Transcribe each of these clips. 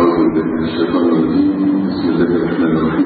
أعوذ بالله من الشيطان الرجيم بسم الله الرحمن الرحيم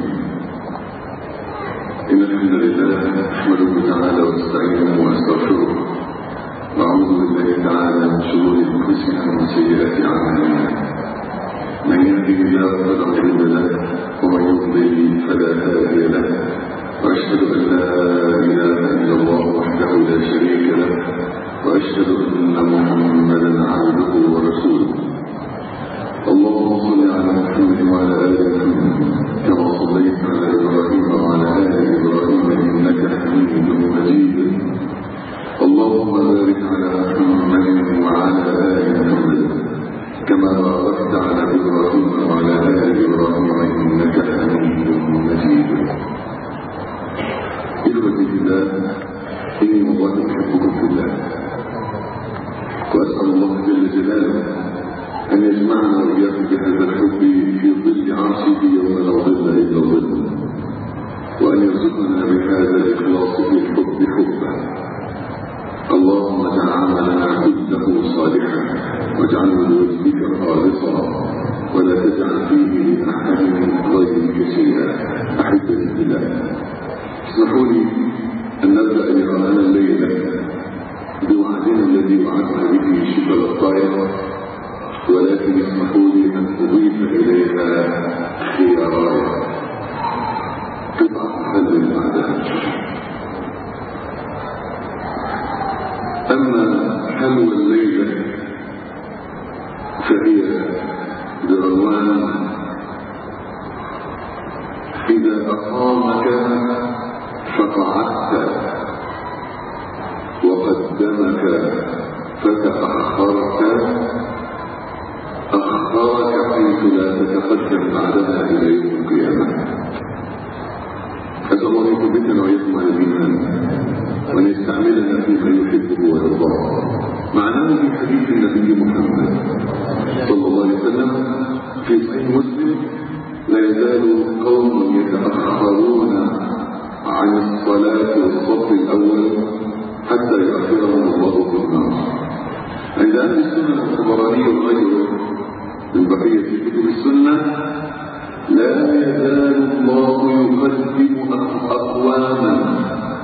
إن الحمد لله نحمده تعالى ونستعينه ونستغفره وأعوذ بالله تعالى من شرور أنفسنا ومن سيئات أعمالنا من يهده الله فلا مضل له ومن يضلل فلا هادي له وأشهد أن لا إله إلا الله وحده لا شريك له وأشهد أن محمدا عبده ورسوله اللهم صل على محمد وعلى ال محمد كما صليت على ابراهيم وعلى ال ابراهيم انك حميد مجيد اللهم بارك على محمد وعلى ال محمد كما باركت على ابراهيم وعلى ال ابراهيم انك حميد مجيد اخوتي في الله اني والله احبكم في الله واسال الله جل جلاله أن يجمعنا وإياكم بهذا الحب في ظل عرشه يوم لا ظل إلا ظل وأن يرزقنا بهذا الإخلاص في الحب حبه اللهم اجعل عملنا كله صالحا واجعله لوجهك خالصا ولا تجعل فيه لأحد غيرك شيئا أحبتي بالله اسمحوا لي أن نبدأ لقاءنا الليلة بوعدنا الذي وعدنا به شبه الطائر ولكن اسمحوا لي ان اضيف اليها خيارات قطعه حل بعدها اما حلوى الليله فهي بعنوان اذا اقامك فقعدت وقدمك فتاخرت أخبارك حيث لا تتقدم بعدها إلى يوم القيامة أسأل الله أن يثبتنا وإياكم على الإيمان وأن يستعملنا فيما يحبه ويرضاه معناه في حديث النبي محمد صلى الله عليه وسلم في صحيح مسلم لا يزال قوم يتأخرون عن الصلاة والصف الأول حتى يؤخرهم الله في النار عند أهل السنة الطبراني وغيره من بقية كتب السنة لا يزال الله يقدم أقواما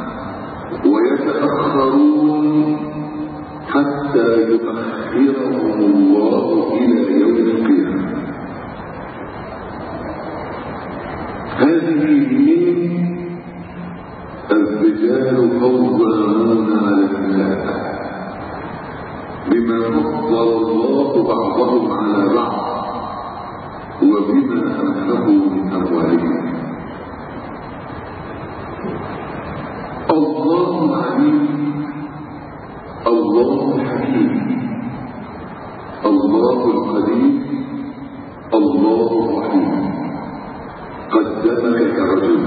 ويتأخرون حتى يؤخرهم الله إلى يوم القيامة هذه من الرجال قوامون على النساء بما فضل الله بعضهم على بعض وبما انفقوا من اموالهم الله عليم الله حكيم الله القدير الله الرحيم قدمك كرجل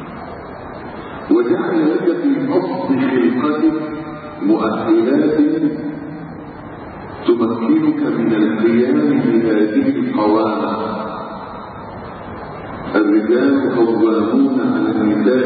وجعل لك في اصل خلقتك مؤهلات تمكنك من القيام بهذه القوامة الرجال قوامون على النساء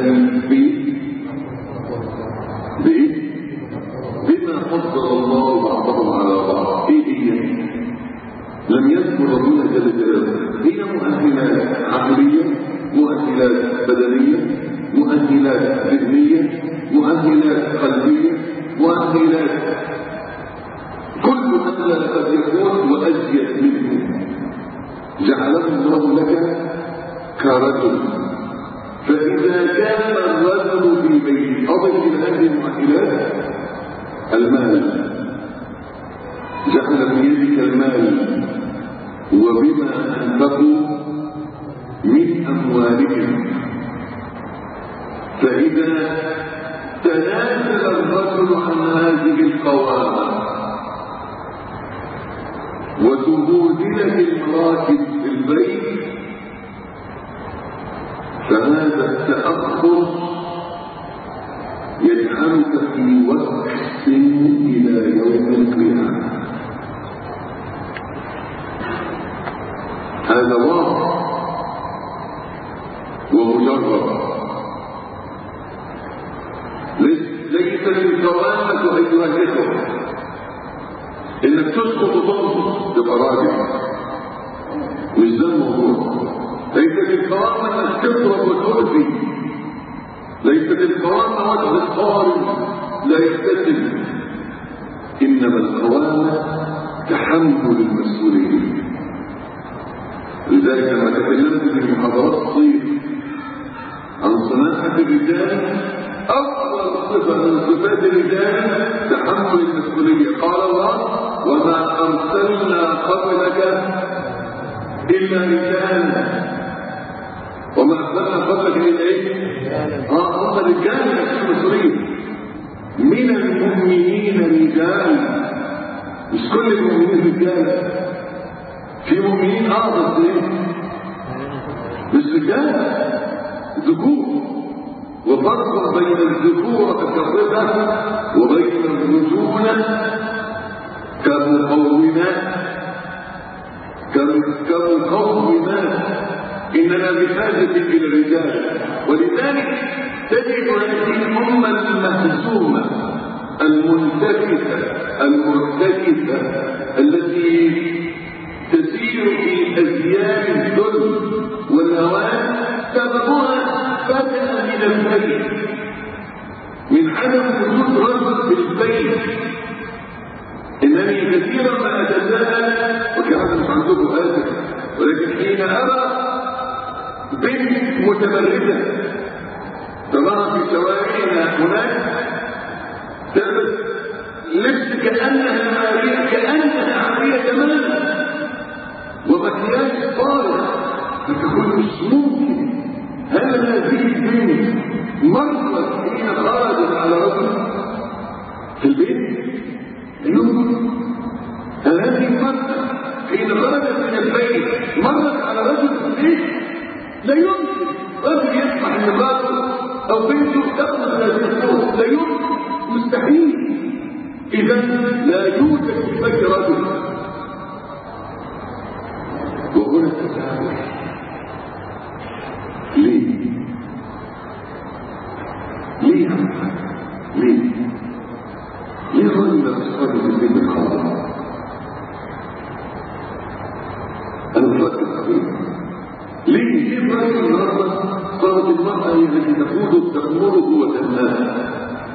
بإيه؟ بما فضل الله بعضهم على بعض ايه هي لم يذكر ربنا جل جلاله هي مؤهلات عقلية مؤهلات بدنية مؤهلات ذهنية مؤهلات قلبية مؤهلات كل هذا قد يكون وأزيد منه جعله الله لك كرجل فإذا كان الرجل في بيته أضف إلى هذه المؤهلات المال جعل في يدك المال وبما أنفقوا من أموالهم فإذا تنازل الرجل عن هذه القوامة وتبودلك المراكب في البيت فهذا التأخر يجعلك في وقت إلى يوم القيامة هذا واضح ومجرد ليست الكرامة أيها الإخوة انك تسقط وتنقص تبقى راجع مش ده الموضوع ليست الكرامة انك تضرب وتؤذي ليست الكرامة وجه الصارم لا يبتسم انما الكرامة تحمل المسؤولية لذلك لما تكلمت في محاضرات الصيف عن صناعة الرجال أفضل صفة من صفات الرجال تحمل المسؤولية قال الله وما أرسلنا قبلك إلا رجالا وما أرسلنا قبلك إلا إيه؟ آه هم رجال يحملوا المسؤولية من المؤمنين رجال مش كل المؤمنين رجال في مؤمنين اه بس ايه مش رجال ذكور وفرق بين الذكورة كالربا وبين الرجولة كمقومات كمقومات إننا بحاجة إلى الرجال ولذلك تجد هذه الأمة المهزومة المنتكسة المرتكسة التي تسير في أزياء الذل والهوان سببها بدأ من البيت من عدم وجود رجل في البيت إنني كثيرا ما أتساءل وكان مش عندكم آسف ولكن حين أرى بنت متمردة تراها في شوارعنا هناك تلبس لبس كأنها عارية كأنها عارية تماما ومكياج فارغ فتقول مش ممكن هل هذه البنت مرت حين خرجت على رجل في البيت يمكن هل هذه المرة حين خرجت من البيت مرت على رجل في البيت لا يمكن رجل يسمح ان امراته او بنته تخرج من هذه الصوت لا يمكن مستحيل اذا لا يوجد في بيت رجل وهنا التساؤل ليه ليه ليه ليه الرجل اصحاب في البيت الحاضر انا بفكر حبيبي ليه ليه الرجل النهارده صارت المراه هي التي تقوده تامره وتنهاه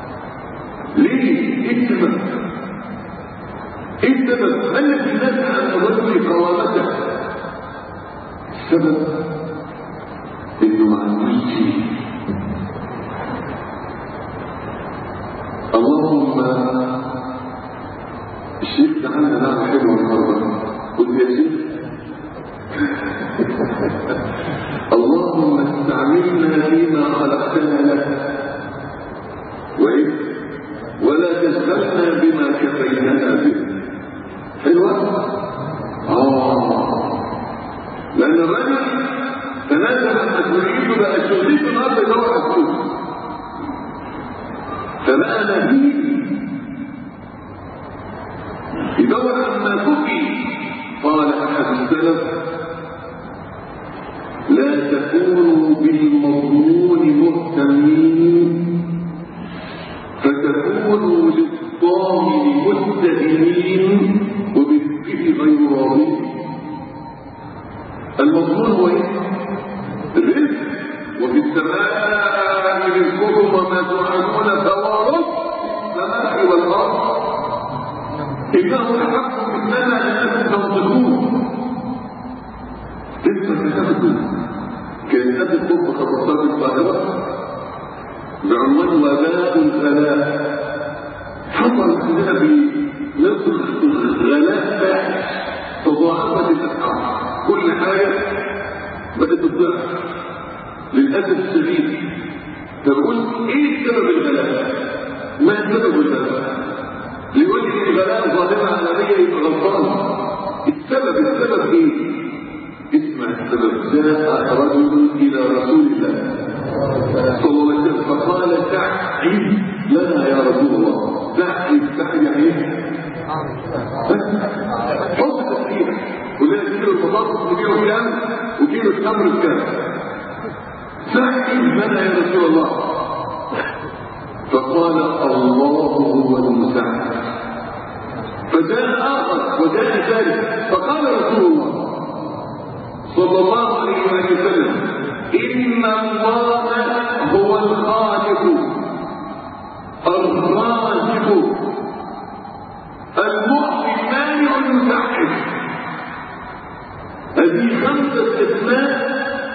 ليه ايه السبب ايه السبب ما الذي نزع عن الرجل قوامته السبب انه ما عندوش شيء اللهم الشيخ تعالى نعمل حلوه النهارده قلت يا شيخ اللهم استعملنا فيما خلقتنا لك وايه ولا تشغلنا بما كفينانا به حلوه اه لان الرجل تنازل عن مسؤوليته بقى شغلته النهارده يدور على الفلوس فبقى نبيل يدور عما كفي قال احد السلف لا تكونوا بالمضمون مهتمين فتكونوا للطامن متهمين وبالفكر غير راضين المضمون هو ايه؟ الرزق وفي السماء رزقكم وما توعدون فوارث السماء والارض انه الحق انما انكم تنطقون لسه كتبته كان ابي الطب خططات القاهره بعنوان وباء الغلاء حصل عندنا في مصر غلاء فاحش تضاعفت الاسعار كل حاجه بدات تضعف للاسف الشديد فبقول ايه سبب الغلاء؟ ما سبب الغلاء؟ يقول لي الغلاء ظاهره عالميه يبقى غلطان السبب السبب ايه؟ اسمع السبب جاء رجل الى رسول الله صلى الله عليه وسلم فقال سعد لنا يا رسول الله سعد سعد يعني ايه؟ حط تسليم ولنا كيلو البطاطس وكيلو كام وكيلو التمر بكام سعد لنا يا رسول الله فقال الله هو المساعد فجاء اخر وجاء ثالث فقال رسول الله صلى الله عليه وسلم إن الله هو الخالق الرازق المعطي المانع المسحب هذه خمسة أسماء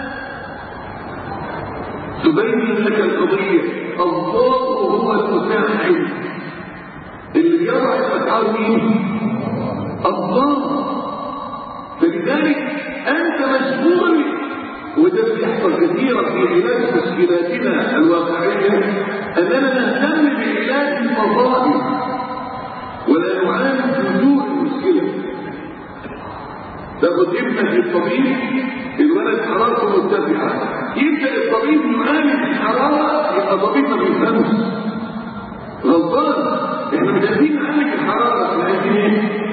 تبين لك القضية الله هو المساعد اللي يضع الأسعار مين؟ الله فلذلك أنت مشغول وده بيحصل كثيرا في علاج مشكلاتنا الواقعية أننا نهتم بعلاج المظاهر ولا نعالج جذور المشكلة تاخد ابنك للطبيب الولد حرارته مرتفعة يبدأ الطبيب يعالج الحرارة يبقى طبيب ما بيفهمش غلطان احنا مش عايزين نعالج الحرارة احنا عايزين ايه؟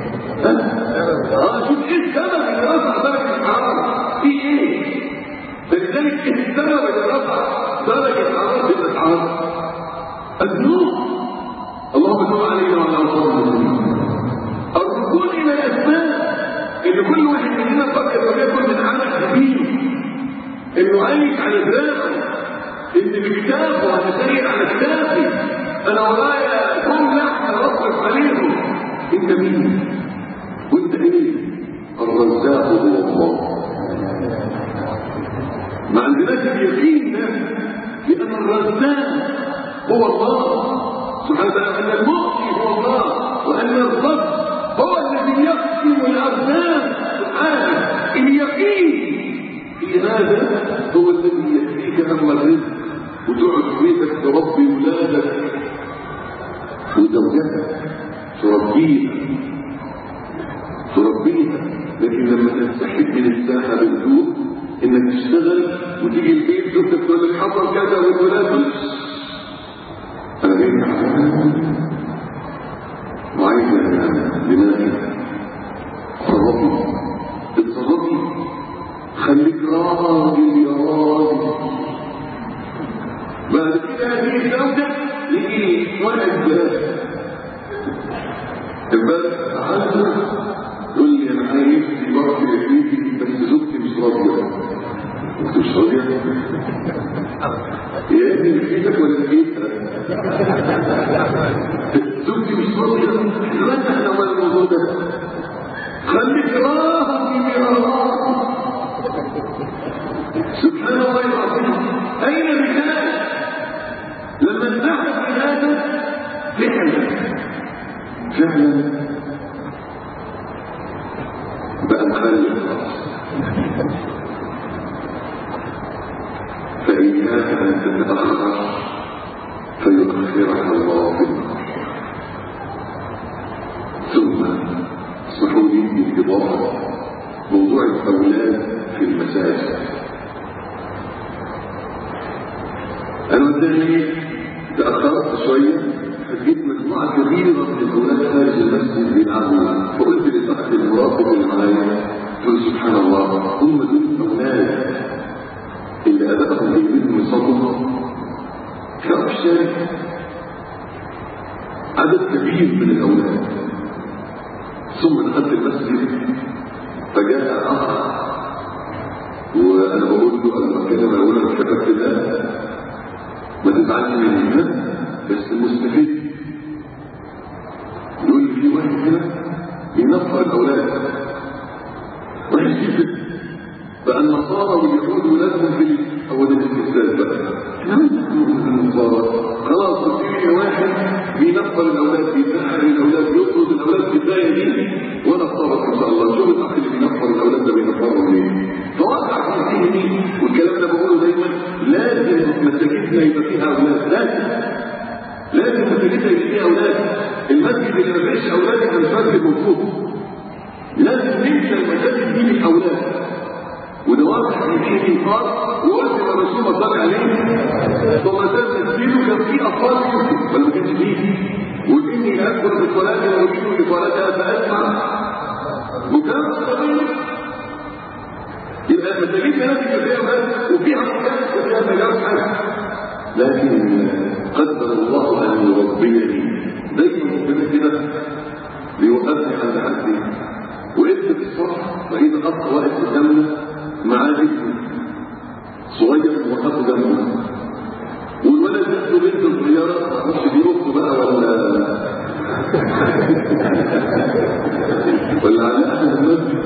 اه شوف ايه السبب اللي رفع درجة الحرارة؟ في ايه؟ فلذلك ايه السبب اللي رفع درجة حرارة الاسعار؟ الذنوب اللهم صل علينا وعلى اصحاب المسلمين الركون الى الاسباب اللي كل واحد مننا فكر وليكن من عمل كبير انه عايش على دراعه ان بكتافه انا ساير على كتافي انا ورايا كم لحم اصرف عليهم انت مين؟ وانت ايه؟ الرزاق هو الله ما عندناش اليقين ده لان الرزاق هو الله سبحانه وتعالى ان المعطي هو الله وان الرب هو الذي يقسم الارزاق سبحانه اليقين في هذا هو الذي يكفيك هم الرزق وتقعد في بيتك تربي ولادك وزوجتك تربيها تربيها لكن لما تنسحب من الساحه بالذوق انك تشتغل وتيجي البيت زوجتك تقول لك حصل كذا والولاد انا جاي وعايز دماغي تصرفي اتصرفي خليك راجل يا راجل بعد كده هذه الزوجة يجي واحد البلد عنده يقول لي انا عايز في برضه بيتي بس زوجتي مش راضيه قلت مش راضيه يا ابني بيتك ولا بيتها زوجتي مش راضيه دلوقتي احنا ولا الموضوع ده خليك راضي يا راجل سبحان الله العظيم اين مثال لما انتهت هذا فعلا فعلا بقى مخلف فإياك أن تتأخر فيؤخرك الله في النار ثم اسمحوا لي بالإضافة موضوع الأولاد في المساجد أنا قدامي تأخرت شوية فجيت مجموعة كبيرة من الأولاد خارج المسجد بيلعبوا فقلت لصاحب المراقب اللي معايا قلت سبحان الله هم دول الأولاد اللي أدائهم جايبين يصلوا كانوا في الشارع عدد كبير من الأولاد ثم دخلت المسجد فجاء أخ وأنا بقول له قبل ما أتكلم أقول أنا بحبك في الله ما تزعلش مني بس مستفيد يقول لي في واحد هنا بينفر الاولاد وحش جدا بقى النصارى واليهود ولادهم في هو ده الاستفساد بقى النصارى خلاص في واحد بينفر الاولاد بيزعل الاولاد يطرد الاولاد في الدايه دي وانا افترض ان شاء الله شوف الاخ اللي بينفر الاولاد ده بينفرهم ليه فوقع في ذهني والكلام ده بقوله دايما لازم مساجدنا يبقى فيها اولاد لازم لازم مساجدنا يبقى فيها اولاد المسجد اللي ما فيهش اولاد يبقى مش مسجد مظبوط لازم نمشي المساجد دي للاولاد وده واضح ان في انكار وقلت للرسول صلى الله عليه ثم زاد تسجيله كان في اطفال يمكن بل ما كانش فيه واني اذكر بالصلاه واجيب لصلاتها فاسمع بكاء الصغير يبقى المساجد لازم يبقى فيها اولاد وفيها مكان وفيها مجال حاجه لكن قدر الله ان يربيني دايما ربنا كده بيوقفني عند حدي وقفت في الصف لقيت اخ واقف قدامنا معاه ابنه صغير وحطه جنبه والولد عنده بنت صغيره ما اعرفش دي اخته بقى ولا ولا على احد المسجد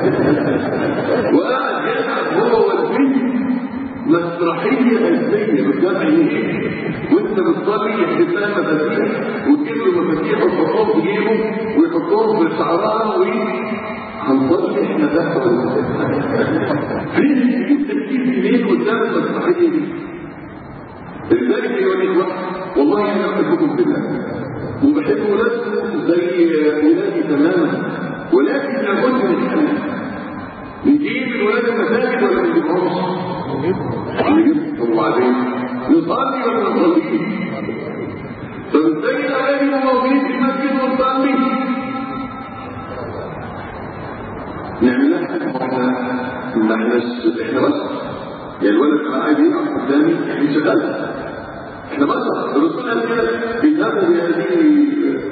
وقاعد يلعب هو والبنت مسرحيه هزيه قدام عينيه وانت بتصلي يحدث لها مفاتيح وتجيب له مفاتيح وتحطهم في جيبه ويحطهم في شعرها و هنصلي احنا تحت فين تجيب تركيز منين قدام المسرحيه دي؟ لذلك ايها الاخوه والله انا احبكم بالله وبحب ولادكم زي ولادي تماما ولكن لابد من حل نجيب الولاد المساجد ولا ما نجيبهمش؟ نجيبهم وبعدين نصلي ولا ما نصليش؟ طب ازاي الاولاد يبقوا موجودين في المسجد ونصلي؟ نعملها حاجه واحده ما احناش احنا بس يعني الولد كان عايز يلعب قدامي احنا شغال احنا بشر الرسول قال كده بيذهبوا بهذه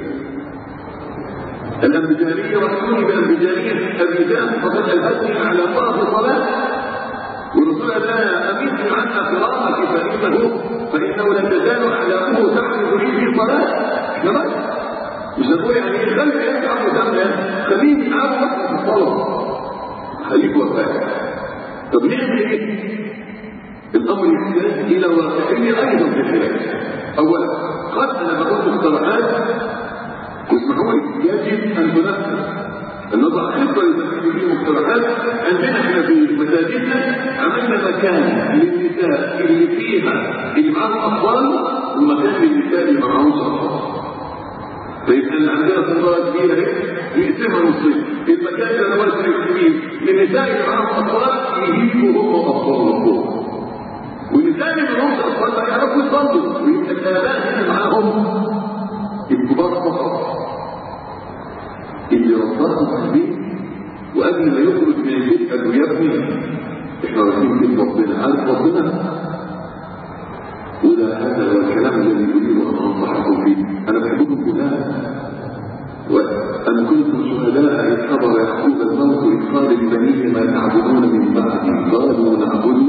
الانبجاريه وحكوني بالانبجاريه الرجال فقد الهدي على الله صلاه والرسول قال لها اميتي عنا كرامك فانه فانه لا تزال اعلامه تحمل لي في صلاه احنا بشر مش هتقول يعني ايه خلي يرجع قدامنا خليني اعرف في الصلاه خليك وفاك طب نعمل ايه؟ الامر يحتاج الى واقعيه ايضا في العلاج اولا قد انا بقول اقتراحات واسمحوا لي يجب ان تنفذ النظر خطه لتنفيذ فيه مقترحات عندنا احنا في مساجدنا عملنا مكان للنساء اللي فيها اللي معاهم اطفال ومكان للنساء اللي معاهمش اطفال فيبقى عندنا صندوق كبيره هيك نقسمها نصين المكان اللي انا واسع الكبير للنساء اللي معاهم اطفال يجيبوا هم اطفال فوق والنساء اللي معاهم اطفال ما يعرفوا يصلوا ويبقى الاباء اللي معاهم الكبار فقط اللي ربطهم في البيت وقبل ما يخرج من البيت قال له يا ابني احنا رايحين بيت ربنا عارف ربنا وده هذا هو الكلام الذي يريد ان انصحكم فيه انا بحبكم بالله وأن كنتم شهداء إذ حضر يعقوب الموت إذ قال لبنيه ما تعبدون من بعدي قالوا نعبد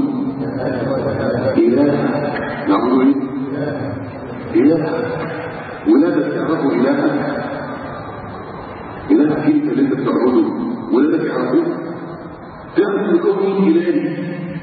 إلهك نعبد إيه؟ إلهك ولادك يعرفوا إلهك إلهك أنت اللي أنت بتعبده ولادك يعرفوه تعرف لكم مين إلهي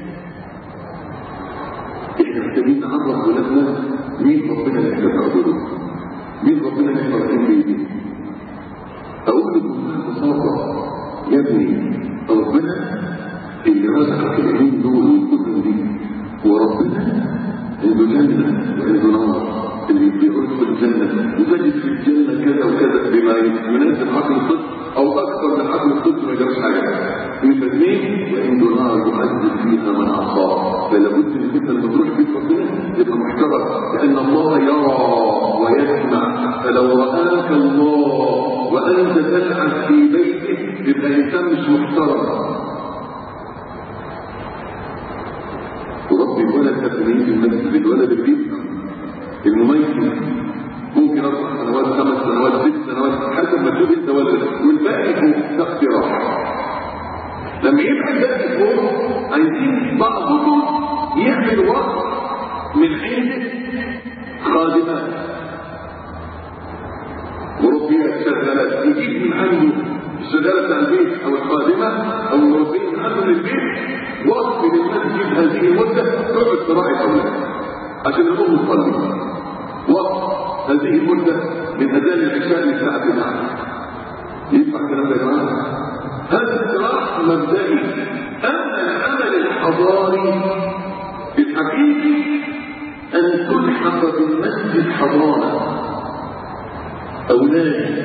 إحنا محتاجين نعرف ولادنا مين ربنا اللي إحنا بنعبده مين ربنا اللي إحنا رايحين بيه أقول لكم ببساطة يا ابني ربنا اللي رزقك العين دول والكتب دي وربنا عنده جنة وعنده نار اللي بيدخل الجنة وتجد في الجنة كذا وكذا بما يناسب عقل الطفل أو أكثر من عقل الطفل ما يجرش حاجة يبقى اثنين وعنده نار يعذب فيها من عصاه فلا بد انك انت لما تروح بيت ربنا تبقى محترم لأن الله يرى ويسمع فلو رآك الله وأنت تلعب في بيته يبقى إنسان مش محترم وربي الولد تبنيه في المسجد الولد اللي بيفهم المميز ممكن اربع سنوات خمس سنوات ست سنوات حسب ما تشوف انت ولد والباقي فوق تحت راحه لما يبقى الباقي فوق عايزين بعضكم يعمل وقت من عنده خادمات مربيات شغالات يجيب من عنده الشغاله بتاع البيت او الخادمه او المربيه من عنده من البيت وقت من المسجد هذه المده تقعد تراعي الاولاد عشان الام تصلي وقت هذه المده من اذان العشاء للساعه 9 ينفع الكلام ده يا جماعه هذا اقتراح مبدئي اما العمل الحضاري الحقيقي ان تلحق بالمسجد حضانه أولاد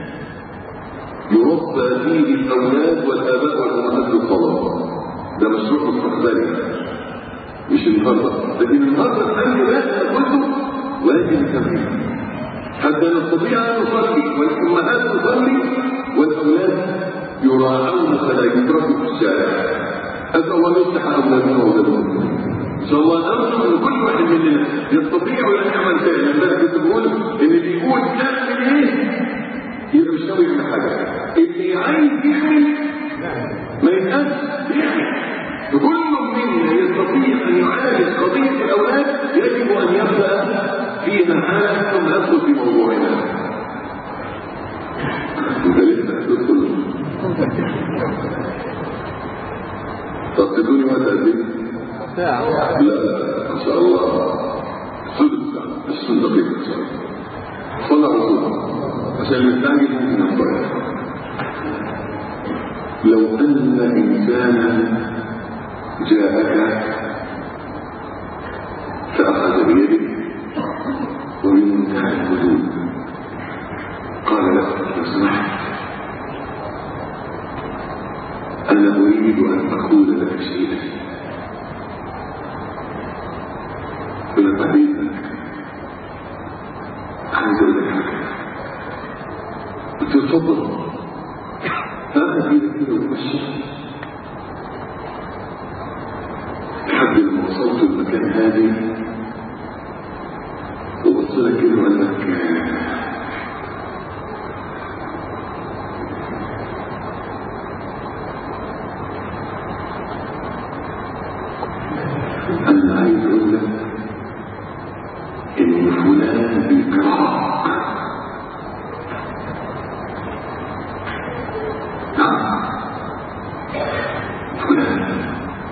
يربى فيه الأولاد والآباء والأمهات للصلاة ده مشروع مستقبلي مش النهارده لكن النهارده الحل لازم كله واجب كبير حتى نستطيع أن نصلي والأمهات تصلي والأولاد يراعون فلا يتركوا في الشارع أسأل الله يفتح أولادنا وأولادهم ان شاء الله نرجو ان كل واحد مننا يستطيع ان يعمل شيء لذلك بتقول ان اللي يقول اعمل ايه يبقى مش ناوي يعمل حاجه اللي عايز يعمل ما يبقاش يعمل فكل منا يستطيع ان يعالج قضيه الاولاد يجب ان يبدا فيها حالا ثم يدخل في موضوعنا انت لسه هتدخل طب تدوني وقت قد ايه؟ ساعة لا لا ما شاء الله ثلث ساعه عشرين دقيقه ان شاء الله صلى على رسول عشان نستعجل ممكن نضيع لو ان انسانا جاءك فاخذ بيدك وبمنتهى الحدود قال لك لو سمحت انا اريد ان اقول لك شيئا يقول لك بعدين عايز اقول لك حاجه قلت له اتفضل فاخذ ايدك كده ومشي لحد لما وصلت المكان هادي وبص لك كده وقال لك انا عايز اقول لك ان فلان بيكرهك نعم فلان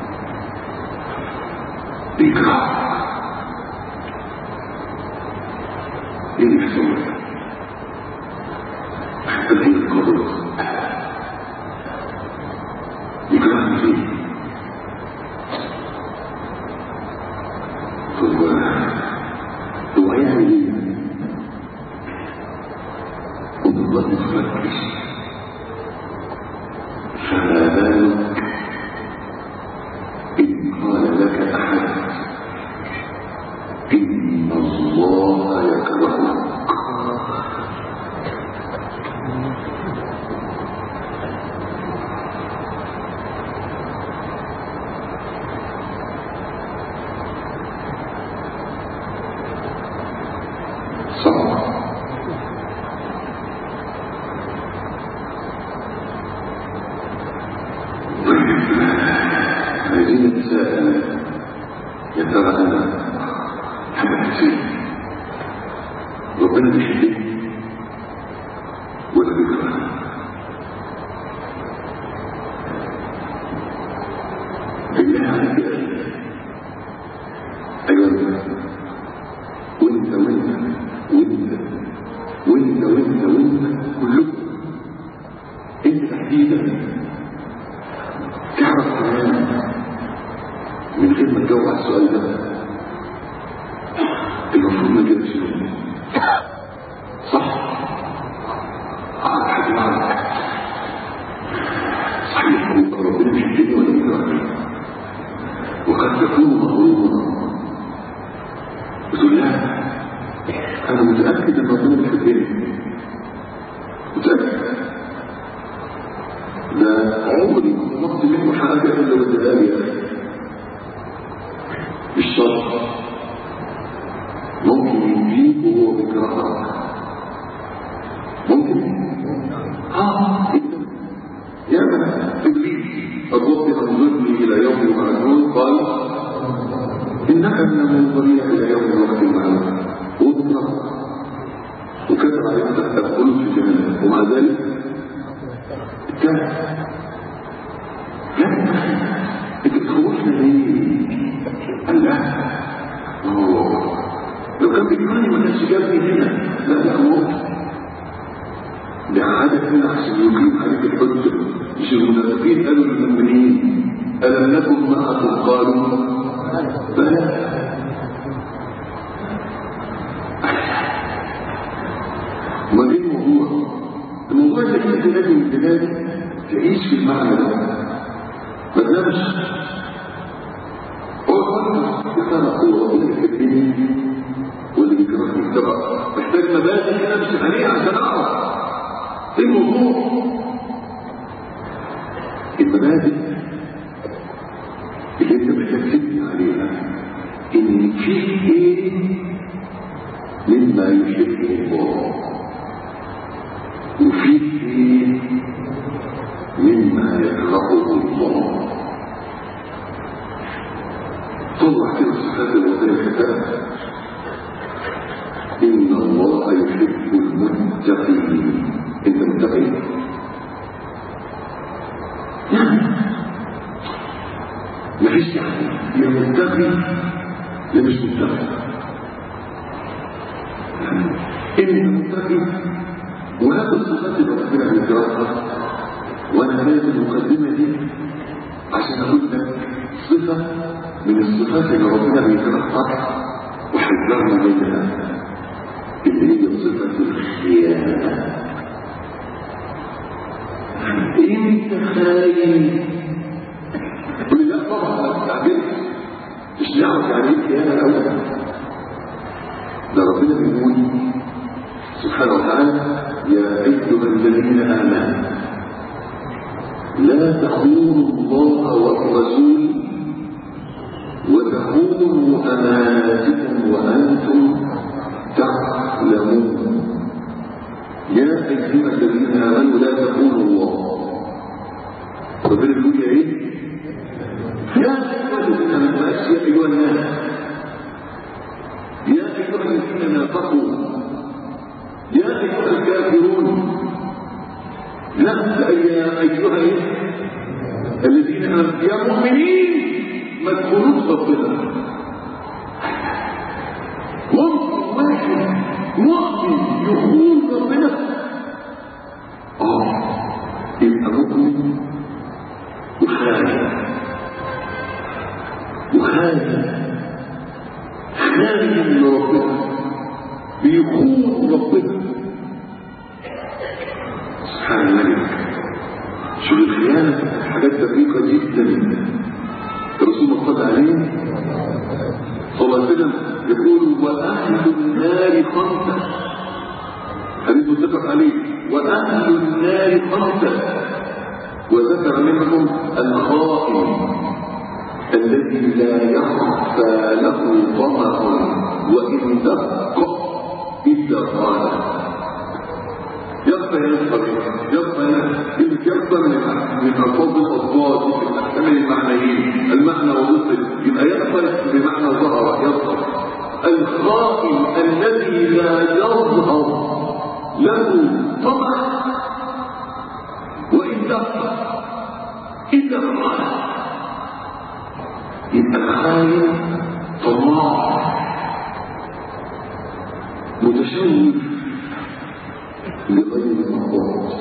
بيكرهك ايه اللي يحصل لك؟ حتى العين القبر يكرهني فيه هو هو هيعمل ايه؟ والله تفكر فما بالك إن قال لك أحد إن الله يكرهك صعب عايزين نتساءل يا ترى انا حبيت فين ربنا بيحبني ولا بيكرهني بالله عليك ايوه وانت وانت وانت وانت وانت وانت كلكم انت تحديدا تعرف كمان من غير ما تجاوب على السؤال ده المفروض ما تجيبش صح؟ اه حد معك صحيح هو ربنا بيحبني ولا بيكرهني وقد تكون مغرورا بتقول لا انا متاكد ان ربنا بيحبني متاكد ده عمري ما طلبت منه حاجه الا واداها لي يا اخي مش شرط ممكن يديك وهو بيكرهك ممكن اه يا من ابليس الضبط انظرني الى يوم يبعثون قال انك من المنظرين الى يوم الوقت المعلوم وبكرهك وكتب عليك تحت الخلود في جهنم ومع ذلك اتهم لا انت بتخوفنا ليه؟ قال لا أوه. لو كان بيكرهني ما كانش جابني هنا لا لا موت ده عادة هنا عشان يقيم عليك الحجة مش المنافقين قالوا للمؤمنين ألم نكن معكم قالوا بلى ما ايه الموضوع؟ الموضوع انك انت لازم البلاد تعيش في المعنى ده ما تنامش هو قلت يا ترى هو ربنا بيحبني واللي بيكرهني يتبع محتاج مبادئ امشي عليها عشان اعرف ايه الموضوع؟ المبادئ اللي انت محتاج تبني عليها ان في ايه مما يحبه الله وفي ايه مما يكرهه الله طلع كده صفات ربنا الكتاب إن الله يحب المتقين أنت متقي؟ يعني مفيش يعني يا متقي يا مش متقي يعني انت متقي وهذا الصفات اللي ربنا بيكرهها وانا لازم المقدمه دي عشان اقول لك صفه من الصفات اللي ربنا بيكرهها وحذرنا منها اللي هي صفه الخيانه انت خاين قل لا طبعا ما تستعجلش مش نعرف يعني ايه خيانه الاول ده ربنا بيقول سبحانه وتعالى يا ايها الذين امنوا لا تخونوا الله والرسول وتخونوا اماناتكم وانتم تعلمون يا ايها الذين امنوا لا تخونوا الله ربنا بيقول يا ايه يا ايها الذين امنوا يا ايها الناس يا ايها الذين نافقوا يا ايها الكافرون لا يا ايها ايه الذين امنوا يا مؤمنين ما تكونوش ربنا ممكن واحد مؤمن يخون ربنا اه يبقى مؤمن وخاين وخاين خاين لربنا بيخون ربنا سبحان الملك شوف الخيانة حاجات دقيقة جدا الرسول صلى عليه صلى الله عليه وسلم يقول وأهل النار خمسة حديث متفق عليه وأهل النار خمسة وذكر منهم الخائن الذي لا يخفى له طمع وإن دق إلا قال يخفى يخفى يخفى يخفى من من الفضل الأصوات في الأحكام المعنيين المعنى والوصف يبقى يخفى بمعنى ظهر يظهر الخائن الذي لا يظهر له طمع وإن دق إلا قال يبقى الخاين طماع متشوف لغير المحبوب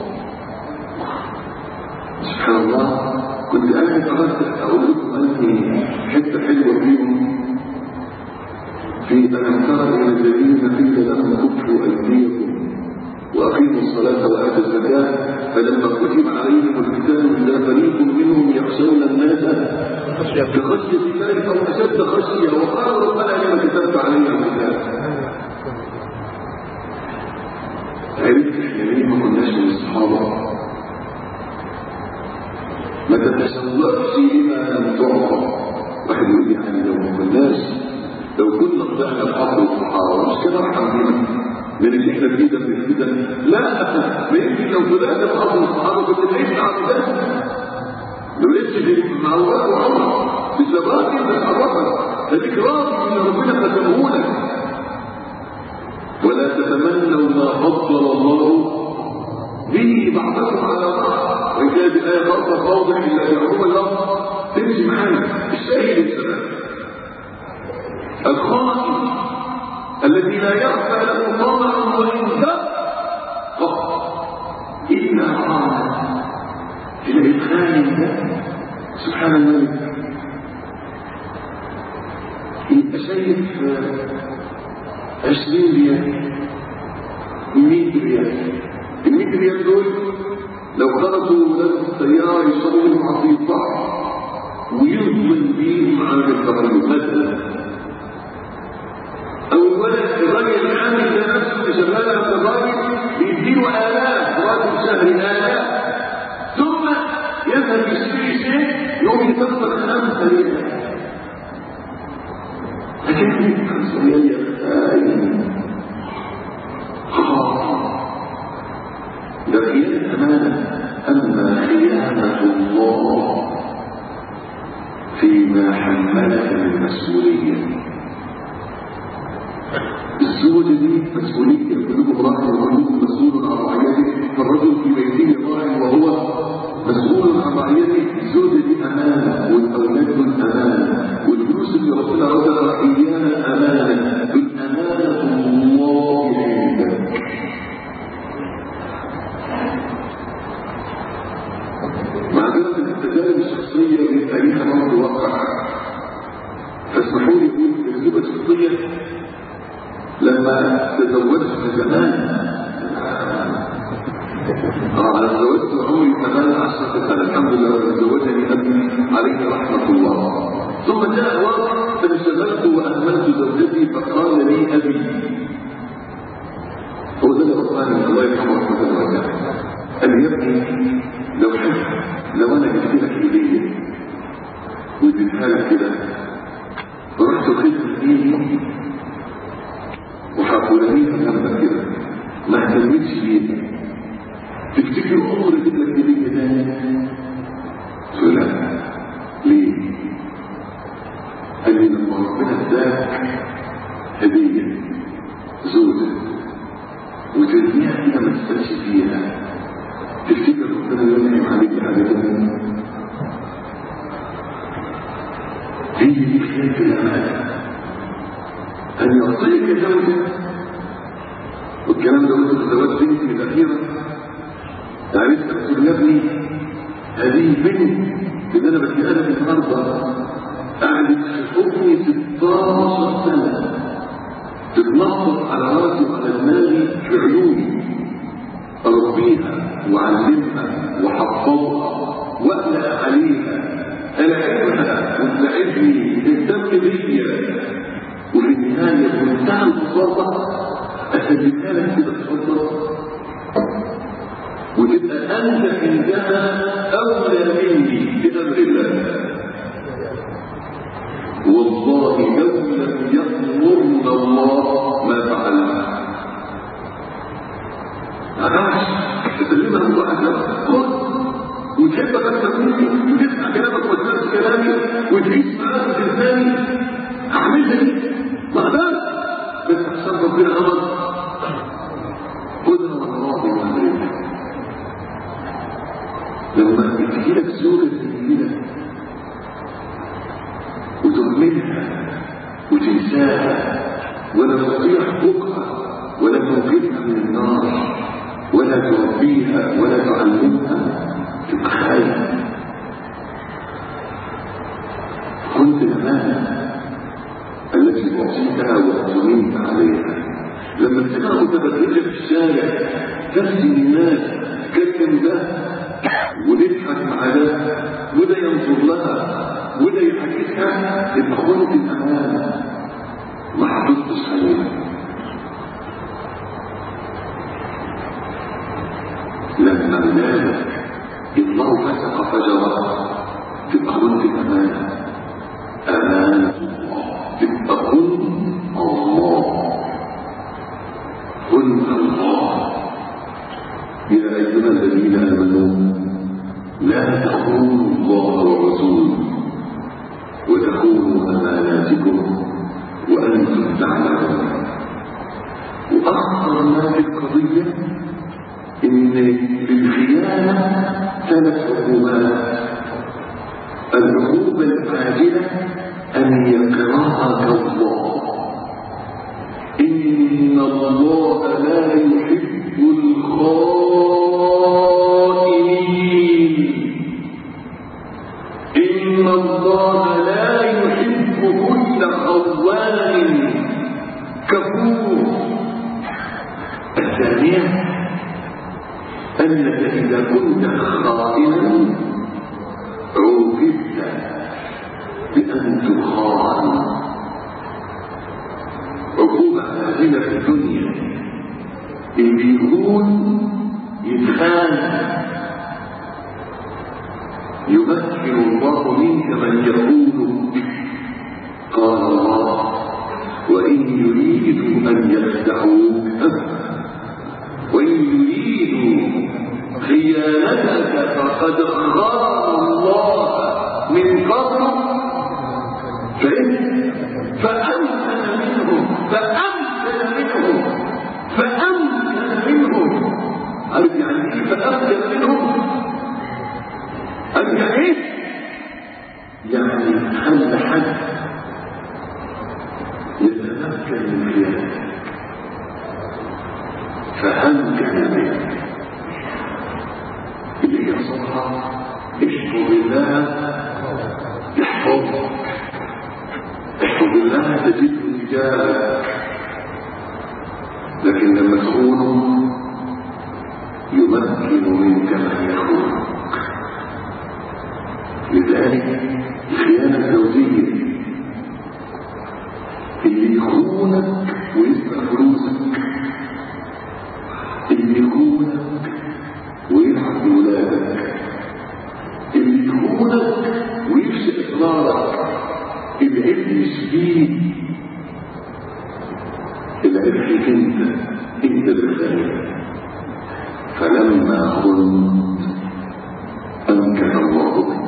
سبحان الله كنت انا قررت اقول لكم اني حته حلوه فيهم في الم تر الى الذين قيل لهم كفوا ايديكم واقيموا الصلاه واتوا الزكاه فلما كتب عليهم القتال اذا فريق منهم يخشون الناس كخشيه الله او اشد خشيه وقالوا ربنا لما كتبت علينا القتال عرفت احنا ليه ما كناش من الصحابه ما تتشوقش لما لم تعطى واحد يقول يعني لو ما كناش لو كنا طلعنا الحق الصحابه مش كده ارحم بينا من اللي احنا فيه ده من كده لا ما يمكن لو طلعنا الحق الصحابه كنت تعيش على ده لو لسه في مع الله وعمر بسبب بس عرفنا هذيك راضي ان ربنا ختمه لك ولا تتمنوا ما فضل الله به بعضكم على بعض وان كانت الايه فرصه فوضى الا في عموم اللفظ تمشي معانا الشاهد السبب الخائن الذي لا يخفى له طمع وان دق الا قال تلاقي الخائن ده سبحان الملك يبقى شايف عشرين ريال مئة ريال المئة ريال دول لو خرجوا ناس السيارة يشربوا منهم عصير صح ويظلم بيهم عن التغير مثلا أو الولد الراجل العامل ده نفسه اللي شغال على الراجل بيديله آلاف راتب شهري آلاف ثم يذهب يشتري شيء يوم يتصل خمسة ريال لكن خمسة ريال خائن خاطئ ده خيانة أمانة أما خيانة الله فيما حملك من مسؤولية الزوجة دي مسؤولية كلكم راح وكلكم مسؤول عن رعيته فالرجل في بيته راع وهو مسؤول عن رعيته الزوجة دي أمانة والأولاد دول أمانة والفلوس اللي ربنا رزقك إياها أمانة بالأمانة الله عندك معذرة التجارب الشخصية بيبقى ليها برضه واقع فاسمحوا لي اقول الزوجة الشخصية لما تزوجت زمان اه انا تزوجت عمري ثمان عشرة سنة الحمد لله تزوجني ابي عليه رحمة الله ثم جاء وقت فانشغلت واهملت زوجتي فقال لي ابي هو ده اللي ربنا الله يرحمه رحمة الله وبركاته قال يا ابني لو حب لو انا جبت لك هديه واديتها لك كده فرحت وخدت ايدي وحطولانيها جنبك كده ما اهتمتش بيها تفتكر عمر جبت لك هديه تاني قلت لا ليه؟ قال لي لما ربنا اداك هديه زوجه وترميها كده ما تستنش فيها تفتكر ربنا ينعم عليك حاجه تانيه هي دي خيانه الامانه أن يعطيك زوجة والكلام ده قلت تزوجت بنتي الأخيرة عرفت تقول يا ابني هذه بنت اللي أنا بديها لك النهارده قعدت تحبني 16 سنة تتنطط على راسي وعلى دماغي في عيوني أربيها وأعلمها وأحفظها وأقلق عليها ألعبها وتلعبني وتهتم بيا وفي النهاية بمنتهى البساطة أسلمها لك كده بساطة وتبقى أنت عندها أولى مني بأمر الله والله لو لم يأمرنا الله ما فعلنا عاش تسلمها من واحد خذ وتحبك اكثر مني وتسمع كلامك وتنفذ كلامي وتعيش معاك في الثاني اعملها دي ما اقدرش بس عشان ربنا امر خذها والله وامرك لما تجي لك زوجة جميلة وتهملها وتنساها ولا تطيح بكرة ولا توقفها من النار ولا تربيها ولا تعلمها تبقى خايف كنت الأمانة التي أعطيتها واعتمنت عليها لما تسمع متبرجة في الشارع تفسي الناس كلم ده ونضحك مع ده وده ينظر لها وده يحكيها يبقى خلق الأمانة ما حفظتش عليها لما ولادك يطلعوا فسق فجرا تبقى خلق الأمانة أمانة الله تبقى خلق الله خلق الله يا أيها الذين آمنوا لا تخونوا الله ورسوله وتخونوا أماناتكم وأنتم تعلمون وأخطر ما في القضية إن للخيانة ثلاث عقوبات العقوبة العاجلة أن يكرهك الله إن الله لا يحب الخائنين إن الله لا يحب كل خوان كفور الثانية أنك إذا كنت خائنا عوقبت بأن تخان عقوبة عاجلة في الدنيا اللي يكون يتخان يمكن الله منك من يقول قال الله وإن يريدوا أن يخدعوك وإن يريدوا خيانتك فقد خان الله من قبل يعني خلى حد يتمكن من خيانته فأمكن منه اللي هي صفحة احفظ الله يحفظك احفظ الله تجد رجالك لكن لما تخونه يمكن منك من يخونك لذلك الخيانة الزوجية اللي يخونك ويسرق فلوسك اللي يخونك ويلعب بولادك اللي يخونك ويفشي اسرارك العلم شديد العلم فيك انت انت اللي خايف فلما خنت امكن الله بك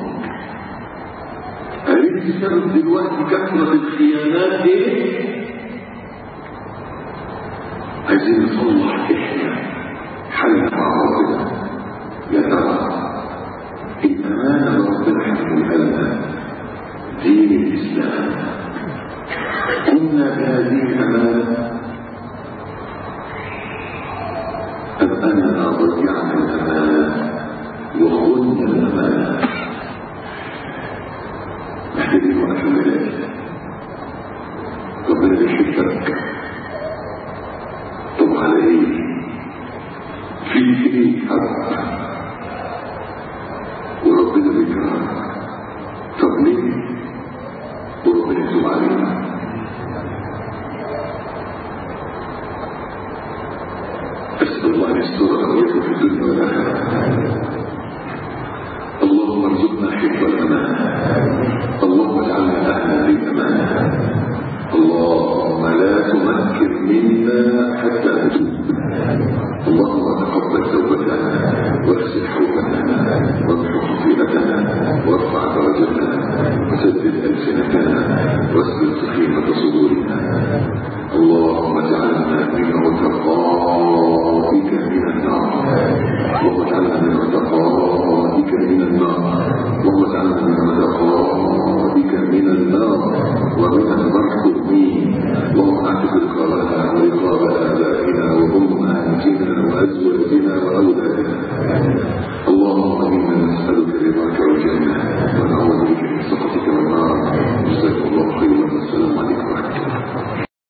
عرفت سبب دلوقتي كثرة الخيانات ايه؟ عايزين نصلح احنا حل مع ربنا يا ترى الأمانة اللي ربنا حكمها لنا دين الإسلام قلنا بهذه الأمانة أم أننا ضيعنا الأمانة وخذنا الأمانة محتاجين وقت الملاك ربنا بيحبك طب على ايه في ايه حق وربنا بيكرهك طب ليه وربنا يتوب علينا